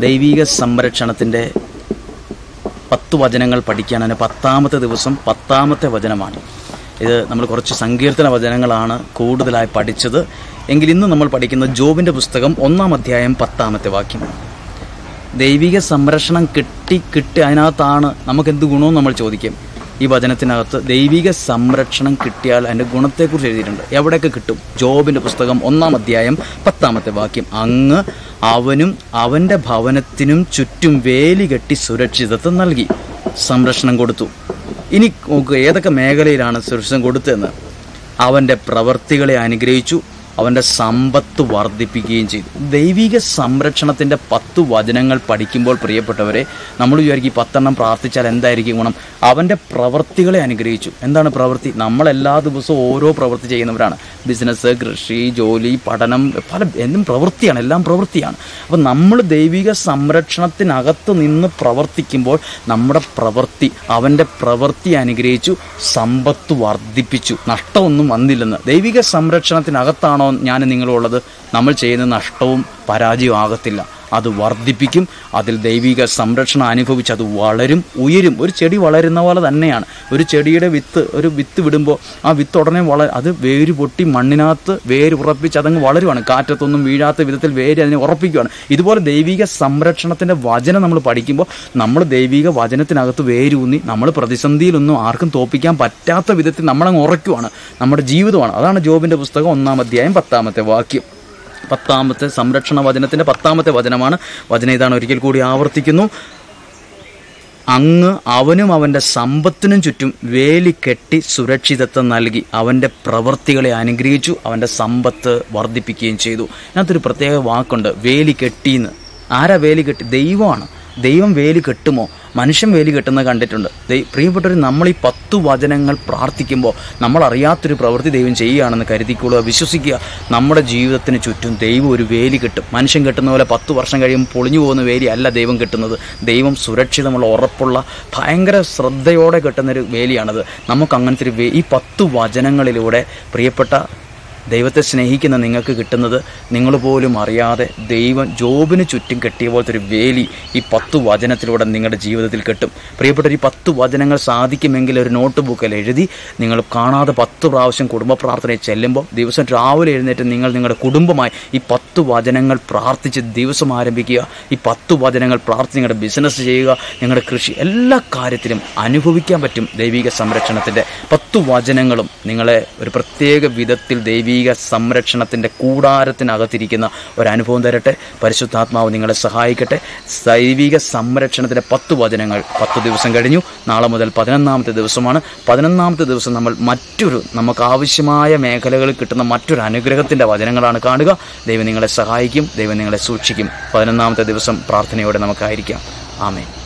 ദൈവിക സംരക്ഷണത്തിൻ്റെ പത്ത് വചനങ്ങൾ പഠിക്കാനാണ് പത്താമത്തെ ദിവസം പത്താമത്തെ വചനമാണ് ഇത് നമ്മൾ കുറച്ച് സങ്കീർത്തന വചനങ്ങളാണ് കൂടുതലായി പഠിച്ചത് എങ്കിൽ ഇന്ന് നമ്മൾ പഠിക്കുന്ന ജോബിൻ്റെ പുസ്തകം ഒന്നാം അധ്യായം പത്താമത്തെ വാക്യം ദൈവിക സംരക്ഷണം കിട്ടി കിട്ടി അതിനകത്താണ് നമുക്ക് എന്ത് ഗുണവും നമ്മൾ ചോദിക്കും ഈ വചനത്തിനകത്ത് ദൈവിക സംരക്ഷണം കിട്ടിയാൽ അതിൻ്റെ ഗുണത്തെക്കുറിച്ച് എഴുതിയിട്ടുണ്ട് എവിടെയൊക്കെ കിട്ടും ജോബിൻ്റെ പുസ്തകം ഒന്നാം അധ്യായം പത്താമത്തെ വാക്യം അങ്ങ് അവനും അവൻ്റെ ഭവനത്തിനും ചുറ്റും വേലി കെട്ടി സുരക്ഷിതത്വം നൽകി സംരക്ഷണം കൊടുത്തു ഇനി നോക്കുക ഏതൊക്കെ മേഖലയിലാണ് സുരക്ഷിതം കൊടുത്തതെന്ന് അവൻ്റെ പ്രവർത്തികളെ അനുഗ്രഹിച്ചു അവൻ്റെ സമ്പത്ത് വർദ്ധിപ്പിക്കുകയും ചെയ്തു ദൈവിക സംരക്ഷണത്തിൻ്റെ പത്ത് വചനങ്ങൾ പഠിക്കുമ്പോൾ പ്രിയപ്പെട്ടവരെ നമ്മൾ വിചാരിക്കും ഈ പത്തെണ്ണം പ്രാർത്ഥിച്ചാൽ എന്തായിരിക്കും ഗുണം അവൻ്റെ പ്രവർത്തികളെ അനുഗ്രഹിച്ചു എന്താണ് പ്രവൃത്തി നമ്മൾ എല്ലാ ദിവസവും ഓരോ പ്രവൃത്തി ചെയ്യുന്നവരാണ് ബിസിനസ് കൃഷി ജോലി പഠനം പല എന്തും പ്രവൃത്തിയാണ് എല്ലാം പ്രവൃത്തിയാണ് അപ്പം നമ്മൾ ദൈവിക സംരക്ഷണത്തിനകത്ത് നിന്ന് പ്രവർത്തിക്കുമ്പോൾ നമ്മുടെ പ്രവൃത്തി അവൻ്റെ പ്രവൃത്തി അനുഗ്രഹിച്ചു സമ്പത്ത് വർദ്ധിപ്പിച്ചു നഷ്ടമൊന്നും വന്നില്ലെന്ന് ദൈവിക സംരക്ഷണത്തിനകത്താണോ ഞാൻ നിങ്ങളുള്ളത് നമ്മൾ ചെയ്യുന്ന നഷ്ടവും പരാജയവും ആകത്തില്ല അത് വർദ്ധിപ്പിക്കും അതിൽ ദൈവിക സംരക്ഷണം അനുഭവിച്ച് അത് വളരും ഉയരും ഒരു ചെടി വളരുന്ന പോലെ തന്നെയാണ് ഒരു ചെടിയുടെ വിത്ത് ഒരു വിത്ത് വിടുമ്പോൾ ആ വിത്ത് ഉടനെ വള അത് വേര് പൊട്ടി മണ്ണിനകത്ത് വേര് ഉറപ്പിച്ച് അതങ്ങ് വളരുവാണ് കാറ്റത്തൊന്നും വീഴാത്ത വിധത്തിൽ വേര് അതിനെ ഉറപ്പിക്കുകയാണ് ഇതുപോലെ ദൈവിക സംരക്ഷണത്തിൻ്റെ വചനം നമ്മൾ പഠിക്കുമ്പോൾ നമ്മൾ ദൈവിക വചനത്തിനകത്ത് വേരൂന്നി നമ്മൾ പ്രതിസന്ധിയിലൊന്നും ആർക്കും തോപ്പിക്കാൻ പറ്റാത്ത വിധത്തിൽ നമ്മളങ്ങ് ഉറയ്ക്കുവാണ് നമ്മുടെ ജീവിതമാണ് അതാണ് ജോബിൻ്റെ പുസ്തകം ഒന്നാം അധ്യായം പത്താമത്തെ വാക്യം പത്താമത്തെ സംരക്ഷണ വചനത്തിൻ്റെ പത്താമത്തെ വചനമാണ് വചനം ഇതാണ് ഒരിക്കൽ കൂടി ആവർത്തിക്കുന്നു അങ്ങ് അവനും അവൻ്റെ സമ്പത്തിനും ചുറ്റും വേലി കെട്ടി സുരക്ഷിതത്വം നൽകി അവൻ്റെ പ്രവൃത്തികളെ അനുഗ്രഹിച്ചു അവൻ്റെ സമ്പത്ത് വർദ്ധിപ്പിക്കുകയും ചെയ്തു ഇതിനകത്തൊരു പ്രത്യേക വാക്കുണ്ട് വേലി കെട്ടിന്ന് ആരാ വേലി കെട്ടി ദൈവമാണ് ദൈവം വേലി കെട്ടുമോ മനുഷ്യൻ വേലി കെട്ടുന്നത് കണ്ടിട്ടുണ്ട് ദൈ- പ്രിയപ്പെട്ടവർ നമ്മൾ ഈ പത്തു വചനങ്ങൾ പ്രാർത്ഥിക്കുമ്പോൾ നമ്മൾ അറിയാത്തൊരു പ്രവൃത്തി ദൈവം ചെയ്യുകയാണെന്ന് കരുതിക്കൊള്ളുക വിശ്വസിക്കുക നമ്മുടെ ജീവിതത്തിന് ചുറ്റും ദൈവം ഒരു വേലി കെട്ടും മനുഷ്യൻ കെട്ടുന്ന പോലെ പത്ത് വർഷം കഴിയുമ്പോൾ പൊളിഞ്ഞു പോകുന്ന വേലി അല്ല ദൈവം കെട്ടുന്നത് ദൈവം സുരക്ഷിതമുള്ള ഉറപ്പുള്ള ഭയങ്കര ശ്രദ്ധയോടെ കെട്ടുന്നൊരു വേലിയാണത് നമുക്ക് അങ്ങനത്തെ ഒരു വേ ഈ പത്തു വചനങ്ങളിലൂടെ പ്രിയപ്പെട്ട ദൈവത്തെ സ്നേഹിക്കുന്ന നിങ്ങൾക്ക് കിട്ടുന്നത് നിങ്ങൾ പോലും അറിയാതെ ദൈവം ജോബിന് ചുറ്റും കെട്ടിയ പോലത്തെ ഒരു വേലി ഈ പത്തു വചനത്തിലൂടെ നിങ്ങളുടെ ജീവിതത്തിൽ കെട്ടും പ്രിയപ്പെട്ട ഈ പത്ത് വചനങ്ങൾ സാധിക്കുമെങ്കിൽ ഒരു നോട്ട് ബുക്കിൽ എഴുതി നിങ്ങൾ കാണാതെ പത്ത് പ്രാവശ്യം കുടുംബ പ്രാർത്ഥനയിൽ ചെല്ലുമ്പോൾ ദിവസം രാവിലെ എഴുന്നേറ്റ് നിങ്ങൾ നിങ്ങളുടെ കുടുംബമായി ഈ പത്ത് വചനങ്ങൾ പ്രാർത്ഥിച്ച് ദിവസം ആരംഭിക്കുക ഈ പത്ത് വചനങ്ങൾ പ്രാർത്ഥിച്ച് നിങ്ങളുടെ ബിസിനസ് ചെയ്യുക നിങ്ങളുടെ കൃഷി എല്ലാ കാര്യത്തിലും അനുഭവിക്കാൻ പറ്റും ദൈവിക സംരക്ഷണത്തിൻ്റെ പത്തു വചനങ്ങളും നിങ്ങളെ ഒരു പ്രത്യേക വിധത്തിൽ ദൈവിക സംരക്ഷണത്തിൻ്റെ കൂടാരത്തിനകത്തിരിക്കുന്ന ഒരു അനുഭവം തരട്ടെ പരിശുദ്ധാത്മാവ് നിങ്ങളെ സഹായിക്കട്ടെ ദൈവിക സംരക്ഷണത്തിൻ്റെ പത്ത് വചനങ്ങൾ പത്ത് ദിവസം കഴിഞ്ഞു നാളെ മുതൽ പതിനൊന്നാമത്തെ ദിവസമാണ് പതിനൊന്നാമത്തെ ദിവസം നമ്മൾ മറ്റൊരു നമുക്ക് ആവശ്യമായ മേഖലകളിൽ കിട്ടുന്ന മറ്റൊരു അനുഗ്രഹത്തിൻ്റെ വചനങ്ങളാണ് കാണുക ദൈവം നിങ്ങളെ സഹായിക്കും ദൈവം നിങ്ങളെ സൂക്ഷിക്കും പതിനൊന്നാമത്തെ ദിവസം പ്രാർത്ഥനയോടെ നമുക്കായിരിക്കാം ആമേൻ